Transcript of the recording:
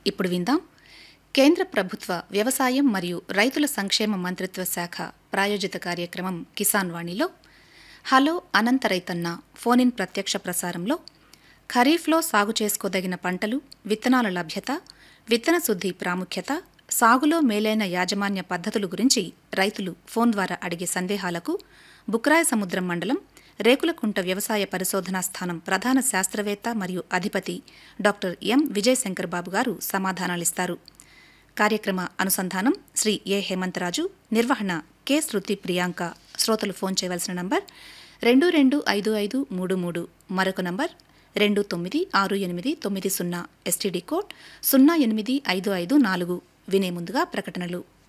ఇప్పుడు విందాం కేంద్ర ప్రభుత్వ వ్యవసాయం మరియు రైతుల సంక్షేమ మంత్రిత్వ శాఖ ప్రాయోజిత కార్యక్రమం కిసాన్ వాణిలో హలో అనంత రైతన్న ఫోన్ ఇన్ ప్రత్యక్ష ప్రసారంలో ఖరీఫ్లో సాగు చేసుకోదగిన పంటలు విత్తనాల లభ్యత విత్తన శుద్ధి ప్రాముఖ్యత సాగులో మేలైన యాజమాన్య పద్ధతుల గురించి రైతులు ఫోన్ ద్వారా అడిగే సందేహాలకు బుక్రాయ సముద్రం మండలం రేకులకుంట వ్యవసాయ పరిశోధనా స్థానం ప్రధాన శాస్త్రవేత్త మరియు అధిపతి డాక్టర్ ఎం విజయశంకర్ బాబు గారు సమాధానాలిస్తారు కార్యక్రమ అనుసంధానం శ్రీ ఏ హేమంతరాజు నిర్వహణ కె శృతి ప్రియాంక శ్రోతలు ఫోన్ చేయవలసిన నంబర్ రెండు రెండు ఐదు ఐదు మూడు మూడు మరొక నంబర్ రెండు తొమ్మిది ఆరు ఎనిమిది తొమ్మిది సున్నా ఎస్టీడీ కోడ్ సున్నా ఎనిమిది ఐదు ఐదు నాలుగు వినే ముందుగా ప్రకటనలు